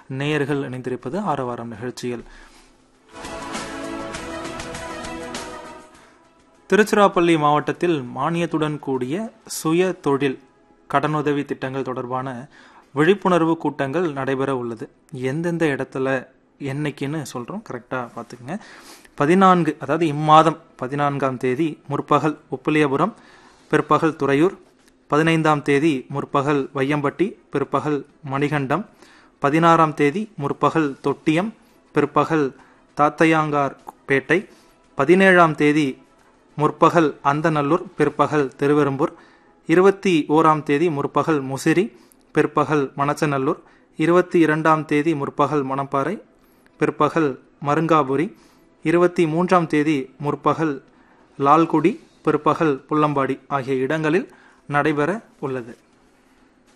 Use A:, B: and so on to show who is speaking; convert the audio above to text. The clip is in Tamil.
A: நேயர்கள் இணைந்திருப்பது ஆரவாரம் நிகழ்ச்சியில் திருச்சிராப்பள்ளி மாவட்டத்தில் மானியத்துடன் கூடிய சுய தொழில் கடனுதவி திட்டங்கள் தொடர்பான விழிப்புணர்வு கூட்டங்கள் நடைபெற உள்ளது எந்தெந்த இடத்துல என்னைக்குன்னு சொல்கிறோம் கரெக்டாக பார்த்துக்குங்க பதினான்கு அதாவது இம்மாதம் பதினான்காம் தேதி முற்பகல் உப்பிலியபுரம் பிற்பகல் துறையூர் பதினைந்தாம் தேதி முற்பகல் வையம்பட்டி பிற்பகல் மணிகண்டம் பதினாறாம் தேதி முற்பகல் தொட்டியம் பிற்பகல் தாத்தையாங்கார் பேட்டை பதினேழாம் தேதி முற்பகல் அந்தநல்லூர் பிற்பகல் திருவெரும்பூர் இருபத்தி ஓராம் தேதி முற்பகல் முசிறி பிற்பகல் மணச்சநல்லூர் இருபத்தி இரண்டாம் தேதி முற்பகல் மணப்பாறை பிற்பகல் மருங்காபுரி இருபத்தி மூன்றாம் தேதி முற்பகல் லால்குடி பிற்பகல் புல்லம்பாடி ஆகிய இடங்களில் நடைபெற உள்ளது